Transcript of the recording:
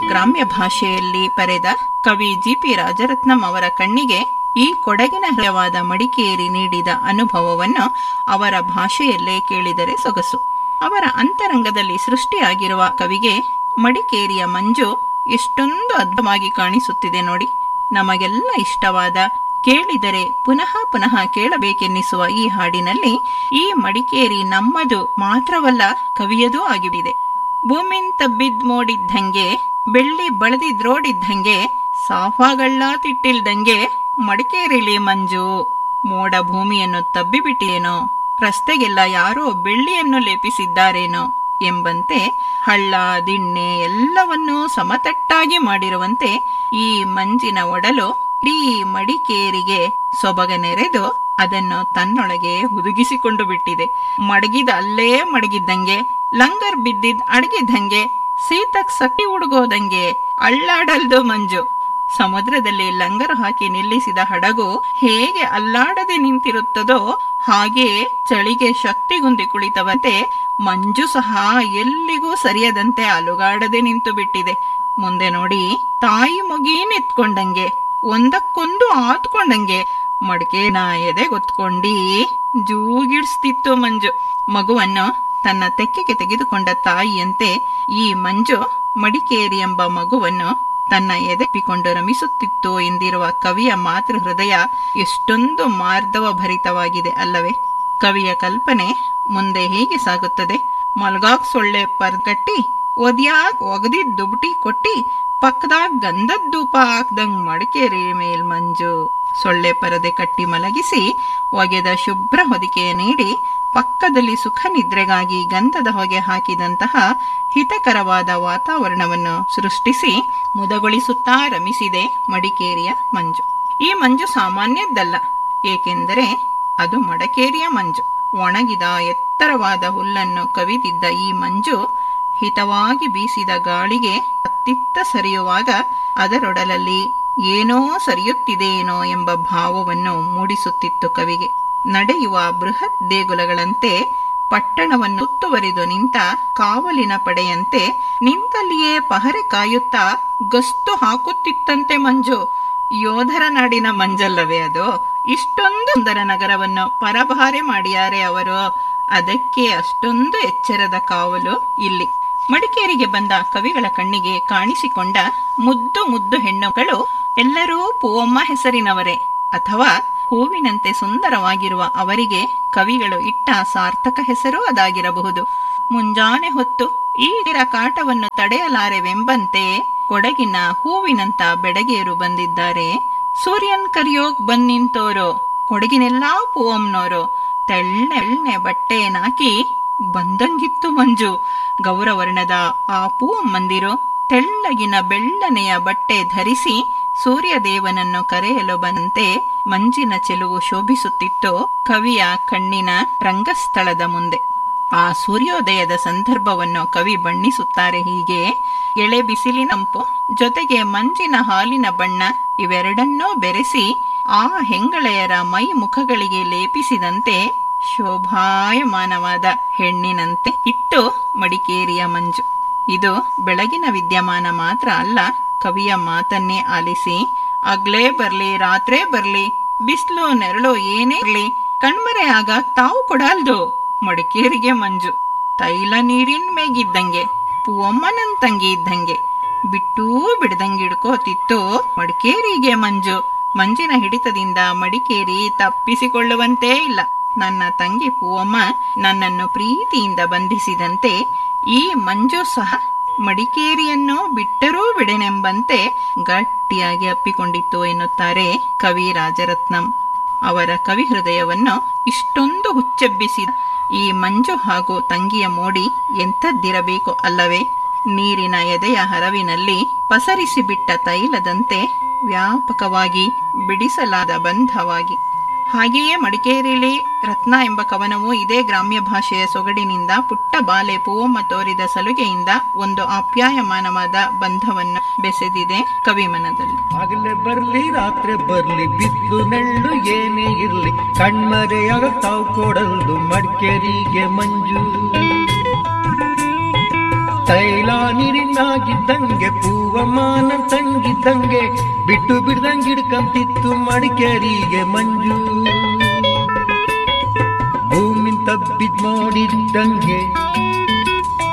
ಗ್ರಾಮ್ಯ ಭಾಷೆಯಲ್ಲಿ ಬರೆದ ಕವಿ ಜಿ ಪಿ ರಾಜರತ್ನಂ ಅವರ ಕಣ್ಣಿಗೆ ಈ ಕೊಡಗಿನ ಹೃದಯವಾದ ಮಡಿಕೇರಿ ನೀಡಿದ ಅನುಭವವನ್ನು ಅವರ ಭಾಷೆಯಲ್ಲೇ ಕೇಳಿದರೆ ಸೊಗಸು ಅವರ ಅಂತರಂಗದಲ್ಲಿ ಸೃಷ್ಟಿಯಾಗಿರುವ ಕವಿಗೆ ಮಡಿಕೇರಿಯ ಮಂಜು ಎಷ್ಟೊಂದು ಅದ್ಭುತವಾಗಿ ಕಾಣಿಸುತ್ತಿದೆ ನೋಡಿ ನಮಗೆಲ್ಲ ಇಷ್ಟವಾದ ಕೇಳಿದರೆ ಪುನಃ ಪುನಃ ಕೇಳಬೇಕೆನ್ನಿಸುವ ಈ ಹಾಡಿನಲ್ಲಿ ಈ ಮಡಿಕೇರಿ ನಮ್ಮದು ಮಾತ್ರವಲ್ಲ ಕವಿಯದೂ ಆಗಿಬಿದೆ ಭೂಮಿನ್ ತಬ್ಬಿದ್ ಮೋಡಿದ್ದಂಗೆ ಬೆಳ್ಳಿ ಬಳದಿದ್ರೋಡಿದ್ದಂಗೆ ಸಾಫಾಗಳ್ಳ ತಿಟ್ಟಿಲ್ದಂಗೆ ಮಡಿಕೇರಿಲಿ ಮಂಜು ಮೋಡ ಭೂಮಿಯನ್ನು ತಬ್ಬಿಬಿಟ್ಟಿಯೇನೋ ರಸ್ತೆಗೆಲ್ಲ ಯಾರೋ ಬೆಳ್ಳಿಯನ್ನು ಲೇಪಿಸಿದ್ದಾರೇನೋ ಎಂಬಂತೆ ಹಳ್ಳ ದಿಣ್ಣೆ ಎಲ್ಲವನ್ನೂ ಸಮತಟ್ಟಾಗಿ ಮಾಡಿರುವಂತೆ ಈ ಮಂಜಿನ ಒಡಲು ಇಡೀ ಮಡಿಕೇರಿಗೆ ಸೊಬಗ ನೆರೆದು ಅದನ್ನು ತನ್ನೊಳಗೆ ಹುದುಗಿಸಿಕೊಂಡು ಬಿಟ್ಟಿದೆ ಮಡಗಿದ ಅಲ್ಲೇ ಮಡಗಿದ್ದಂಗೆ ಲಂಗರ್ ಬಿದ್ದಿದ್ ಅಡಗಿದ್ದಂಗೆ ಸೀತಕ್ ಸಟ್ಟಿ ಉಡುಗೋದಂಗೆ ಅಳ್ಳಾಡಲ್ದು ಮಂಜು ಸಮುದ್ರದಲ್ಲಿ ಲಂಗರು ಹಾಕಿ ನಿಲ್ಲಿಸಿದ ಹಡಗು ಹೇಗೆ ಅಲ್ಲಾಡದೆ ನಿಂತಿರುತ್ತದೋ ಹಾಗೆಯೇ ಚಳಿಗೆ ಶಕ್ತಿಗುಂದಿ ಕುಳಿತವಂತೆ ಮಂಜು ಸಹ ಎಲ್ಲಿಗೂ ಸರಿಯದಂತೆ ಅಲುಗಾಡದೆ ನಿಂತು ಬಿಟ್ಟಿದೆ ಮುಂದೆ ನೋಡಿ ತಾಯಿ ಮುಗೀನೆತ್ಕೊಂಡಂಗೆ ಒಂದಕ್ಕೊಂದು ಆತ್ಕೊಂಡಂಗೆ ಮಡಿಕೆನ ಎದೆಗೊತ್ಕೊಂಡಿ ಜೂಗಿಡ್ಸ್ತಿತ್ತು ಮಂಜು ಮಗುವನ್ನು ತನ್ನ ತೆಕ್ಕೆಗೆ ತೆಗೆದುಕೊಂಡ ತಾಯಿಯಂತೆ ಈ ಮಂಜು ಮಡಿಕೇರಿ ಎಂಬ ಮಗುವನ್ನು ತನ್ನ ಎದೆಪ್ಪಿಕೊಂಡು ರಮಿಸುತ್ತಿತ್ತು ಎಂದಿರುವ ಕವಿಯ ಮಾತೃ ಹೃದಯ ಎಷ್ಟೊಂದು ಮಾರ್ಧವ ಭರಿತವಾಗಿದೆ ಅಲ್ಲವೇ ಕವಿಯ ಕಲ್ಪನೆ ಮುಂದೆ ಹೇಗೆ ಸಾಗುತ್ತದೆ ಮಲ್ಗಾಕ್ ಸೊಳ್ಳೆ ಪರ್ಗಟ್ಟಿ ಒದ್ಯಾಕ್ ಒಗದಿದ್ ದುಬಟಿ ಕೊಟ್ಟಿ ಪಕ್ಕದಾಗ ಗಂಧದ್ ಧೂಪ ಹಾಕ್ದಂಗ್ ಮಡಿಕೇರಿ ಮೇಲ್ ಮಂಜು ಸೊಳ್ಳೆ ಪರದೆ ಕಟ್ಟಿ ಮಲಗಿಸಿ ಒಗೆದ ಶುಭ್ರ ಹೊದಿಕೆಯ ನೀಡಿ ಪಕ್ಕದಲ್ಲಿ ಸುಖ ನಿದ್ರೆಗಾಗಿ ಗಂಧದ ಹೊಗೆ ಹಾಕಿದಂತಹ ಹಿತಕರವಾದ ವಾತಾವರಣವನ್ನು ಸೃಷ್ಟಿಸಿ ಮುದಗೊಳಿಸುತ್ತಾ ರಮಿಸಿದೆ ಮಡಿಕೇರಿಯ ಮಂಜು ಈ ಮಂಜು ಸಾಮಾನ್ಯದ್ದಲ್ಲ ಏಕೆಂದರೆ ಅದು ಮಡಕೇರಿಯ ಮಂಜು ಒಣಗಿದ ಎತ್ತರವಾದ ಹುಲ್ಲನ್ನು ಕವಿದಿದ್ದ ಈ ಮಂಜು ಹಿತವಾಗಿ ಬೀಸಿದ ಗಾಳಿಗೆ ಹತ್ತಿತ್ತ ಸರಿಯುವಾಗ ಅದರೊಡಲಲ್ಲಿ ಏನೋ ಸರಿಯುತ್ತಿದೆಯೇನೋ ಎಂಬ ಭಾವವನ್ನು ಮೂಡಿಸುತ್ತಿತ್ತು ಕವಿಗೆ ನಡೆಯುವ ಬೃಹತ್ ದೇಗುಲಗಳಂತೆ ಪಟ್ಟಣವನ್ನು ಸುತ್ತುವರಿದು ನಿಂತ ಕಾವಲಿನ ಪಡೆಯಂತೆ ನಿಂತಲ್ಲಿಯೇ ಪಹರೆ ಕಾಯುತ್ತಾ ಗಸ್ತು ಹಾಕುತ್ತಿತ್ತಂತೆ ಮಂಜು ಯೋಧರ ನಾಡಿನ ಮಂಜಲ್ಲವೇ ಅದು ಇಷ್ಟೊಂದು ಸುಂದರ ನಗರವನ್ನು ಪರಭಾರೆ ಮಾಡಿಯಾರೆ ಅವರು ಅದಕ್ಕೆ ಅಷ್ಟೊಂದು ಎಚ್ಚರದ ಕಾವಲು ಇಲ್ಲಿ ಮಡಿಕೇರಿಗೆ ಬಂದ ಕವಿಗಳ ಕಣ್ಣಿಗೆ ಕಾಣಿಸಿಕೊಂಡ ಮುದ್ದು ಮುದ್ದು ಹೆಣ್ಣುಗಳು ಎಲ್ಲರೂ ಪೂವಮ್ಮ ಹೆಸರಿನವರೇ ಅಥವಾ ಹೂವಿನಂತೆ ಸುಂದರವಾಗಿರುವ ಅವರಿಗೆ ಕವಿಗಳು ಇಟ್ಟ ಸಾರ್ಥಕ ಹೆಸರು ಅದಾಗಿರಬಹುದು ಮುಂಜಾನೆ ಹೊತ್ತು ಈ ಕಾಟವನ್ನು ತಡೆಯಲಾರೆವೆಂಬಂತೆ ಕೊಡಗಿನ ಹೂವಿನಂತ ಬೆಡಗೇರು ಬಂದಿದ್ದಾರೆ ಸೂರ್ಯನ್ ಕರಿಯೋಗ್ ಬಂದ್ ನಿಂತೋರು ಕೊಡಗಿನೆಲ್ಲಾ ಪೂವಮ್ನೋರು ತೆಳ್ಳೆಳ್ಳೆ ಬಟ್ಟೆನಾಕಿ ಬಂದಂಗಿತ್ತು ಮಂಜು ಗೌರವರ್ಣದ ಆ ಪೂವಮ್ಮಂದಿರು ತೆಳ್ಳಗಿನ ಬೆಳ್ಳನೆಯ ಬಟ್ಟೆ ಧರಿಸಿ ಸೂರ್ಯದೇವನನ್ನು ಕರೆಯಲು ಬಂದಂತೆ ಮಂಜಿನ ಚೆಲುವು ಶೋಭಿಸುತ್ತಿತ್ತು ಕವಿಯ ಕಣ್ಣಿನ ರಂಗಸ್ಥಳದ ಮುಂದೆ ಆ ಸೂರ್ಯೋದಯದ ಸಂದರ್ಭವನ್ನು ಕವಿ ಬಣ್ಣಿಸುತ್ತಾರೆ ಹೀಗೆ ಎಳೆ ಬಿಸಿಲಿನಂಪು ಜೊತೆಗೆ ಮಂಜಿನ ಹಾಲಿನ ಬಣ್ಣ ಇವೆರಡನ್ನೂ ಬೆರೆಸಿ ಆ ಹೆಂಗಳೆಯರ ಮೈ ಮುಖಗಳಿಗೆ ಲೇಪಿಸಿದಂತೆ ಶೋಭಾಯಮಾನವಾದ ಹೆಣ್ಣಿನಂತೆ ಇತ್ತು ಮಡಿಕೇರಿಯ ಮಂಜು ಇದು ಬೆಳಗಿನ ವಿದ್ಯಮಾನ ಮಾತ್ರ ಅಲ್ಲ ಕವಿಯ ಮಾತನ್ನೇ ಆಲಿಸಿ ಅಗ್ಲೇ ಬರ್ಲಿ ರಾತ್ರೇ ಬರ್ಲಿ ಬಿಸ್ಲು ನೆರಳು ಏನೇ ಇರ್ಲಿ ಕಣ್ಮರೆ ಆಗ ತಾವು ಕೊಡಲ್ದು ಮಡಿಕೇರಿಗೆ ಮಂಜು ತೈಲ ನೀರಿನ ಮೇಗಿದ್ದಂಗೆ ಪೂವಮ್ಮನನ್ ತಂಗಿ ಇದ್ದಂಗೆ ಬಿಟ್ಟೂ ಬಿಡ್ದಂಗೆ ಹಿಡ್ಕೋತಿತ್ತು ಮಡಿಕೇರಿಗೆ ಮಂಜು ಮಂಜಿನ ಹಿಡಿತದಿಂದ ಮಡಿಕೇರಿ ತಪ್ಪಿಸಿಕೊಳ್ಳುವಂತೇ ಇಲ್ಲ ನನ್ನ ತಂಗಿ ಪೂವಮ್ಮ ನನ್ನನ್ನು ಪ್ರೀತಿಯಿಂದ ಬಂಧಿಸಿದಂತೆ ಈ ಮಂಜು ಸಹ ಮಡಿಕೇರಿಯನ್ನು ಬಿಟ್ಟರೂ ಬಿಡೆನೆಂಬಂತೆ ಗಟ್ಟಿಯಾಗಿ ಅಪ್ಪಿಕೊಂಡಿತ್ತು ಎನ್ನುತ್ತಾರೆ ಕವಿ ರಾಜರತ್ನಂ ಅವರ ಕವಿ ಹೃದಯವನ್ನು ಇಷ್ಟೊಂದು ಹುಚ್ಚೆಬ್ಬಿಸಿದ ಈ ಮಂಜು ಹಾಗೂ ತಂಗಿಯ ಮೋಡಿ ಎಂಥದ್ದಿರಬೇಕು ಅಲ್ಲವೇ ನೀರಿನ ಎದೆಯ ಹರವಿನಲ್ಲಿ ಪಸರಿಸಿ ಬಿಟ್ಟ ತೈಲದಂತೆ ವ್ಯಾಪಕವಾಗಿ ಬಿಡಿಸಲಾದ ಬಂಧವಾಗಿ ಹಾಗೆಯೇ ಮಡಿಕೇರಿಲಿ ರತ್ನ ಎಂಬ ಕವನವು ಇದೇ ಗ್ರಾಮ್ಯ ಭಾಷೆಯ ಸೊಗಡಿನಿಂದ ಪುಟ್ಟ ಬಾಲೆ ಪೂವಮ್ಮ ತೋರಿದ ಸಲುಗೆಯಿಂದ ಒಂದು ಆಪ್ಯಾಯಮಾನವಾದ ಬಂಧವನ್ನು ಬೆಸೆದಿದೆ ಕವಿಮನದಲ್ಲಿ ಹಗಲೇ ಬರ್ಲಿ ರಾತ್ರಿ ಬರ್ಲಿ ಬಿದ್ದು ನೆಳ್ಳು ಏನೇ ಇರ್ಲಿ ಕಣ್ಮರೆಯಾಗ ತಾವು ಕೊಡಲ್ದು ಮಡಿಕೇರಿಗೆ ಮಂಜು ತೈಲ ನೀರಿನಾಗಿದ್ದಂಗೆ ಪೂವಮಾನ ತಂಗಿದ್ದಂಗೆ ಬಿಟ್ಟು ಬಿಡ್ದಂಗೆ ಹಿಡ್ಕಂತಿತ್ತು ಮಡಿಕೇರಿಗೆ ಮಂಜು ಭೂಮಿ ತಬ್ಬಿದ್ ನೋಡಿದ್ದಂಗೆ